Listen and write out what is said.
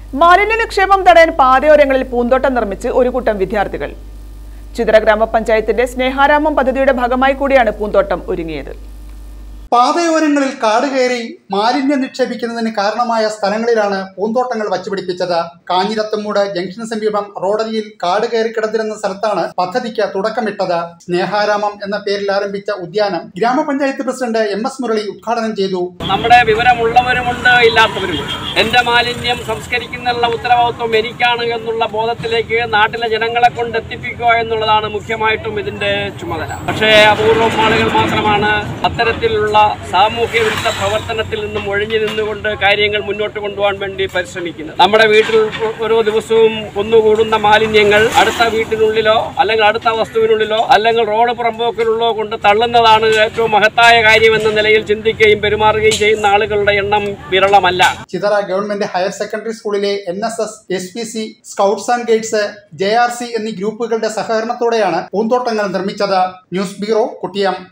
മാലിന്യ നിക്ഷേപം തടയാൻ പാതയോരങ്ങളിൽ പൂന്തോട്ടം നിർമ്മിച്ച് ഒരു കൂട്ടം വിദ്യാർത്ഥികൾ ചിത്ര ഗ്രാമപഞ്ചായത്തിന്റെ സ്നേഹാരാമം പദ്ധതിയുടെ ഭാഗമായി കൂടിയാണ് പൂന്തോട്ടം ഒരുങ്ങിയത് പാതയോരങ്ങളിൽ കാട് കയറി മാലിന്യം നിക്ഷേപിക്കുന്നതിന് കാരണമായ സ്ഥലങ്ങളിലാണ് പൂന്തോട്ടങ്ങൾ വച്ചുപിടിപ്പിച്ചത് കാഞ്ഞിരത്തമ്മൂട് ജംഗ്ഷന് സമീപം റോഡരിയിൽ കാട് കയറി കിടന്നിരുന്ന സ്ഥലത്താണ് പദ്ധതിക്ക് തുടക്കമിട്ടത് സ്നേഹാരാമം എന്ന പേരിൽ ആരംഭിച്ച ഉദ്യാനം ഗ്രാമപഞ്ചായത്ത് പ്രസിഡന്റ് എം എസ് മുരളി ഉദ്ഘാടനം ചെയ്തു നമ്മുടെ വിവരമുള്ളവരുമുണ്ട് ഇല്ലാത്തവരുമുണ്ട് എന്റെ മാലിന്യം സംസ്കരിക്കുന്നുള്ള ഉത്തരവാദിത്വം എനിക്കാണ് എന്നുള്ള ബോധത്തിലേക്ക് നാട്ടിലെ ജനങ്ങളെ കൊണ്ട് എത്തിപ്പിക്കുക എന്നുള്ളതാണ് മുഖ്യമായിട്ടും ഇതിന്റെ ചുമതല പക്ഷേ അപൂർവം ആളുകൾ മാത്രമാണ് അത്തരത്തിലുള്ള സാമൂഹ്യ വിരുദ്ധ പ്രവർത്തനത്തിൽ നിന്നും ഒഴിഞ്ഞു നിന്നുകൊണ്ട് കാര്യങ്ങൾ മുന്നോട്ട് കൊണ്ടുപോകാൻ വേണ്ടി പരിശ്രമിക്കുന്നത് നമ്മുടെ വീട്ടിൽ ഓരോ ദിവസവും കുന്നുകൂടുന്ന മാലിന്യങ്ങൾ അടുത്ത വീട്ടിനുള്ളിലോ അല്ലെങ്കിൽ അടുത്ത വസ്തുവിനുള്ളിലോ അല്ലെങ്കിൽ റോഡ് പുറമ്പോക്കിലുള്ളോ കൊണ്ട് തള്ളുന്നതാണ് ഏറ്റവും മഹത്തായ കാര്യമെന്ന നിലയിൽ ചിന്തിക്കുകയും പെരുമാറുകയും ചെയ്യുന്ന ആളുകളുടെ എണ്ണം വിരളമല്ല ചിതറ ഗവൺമെന്റ് ഹയർ സെക്കൻഡറി സ്കൂളിലെ N S S S P C scouts and guides J R C എന്നീ ഗ്രൂപ്പുകളുടെ സഹകരണത്തോടെയാണ് പൂന്തോട്ടങ്ങൾ നിർമ്മിച്ചത് ന്യൂസ് ബ്യൂറോ കുട്ടിയം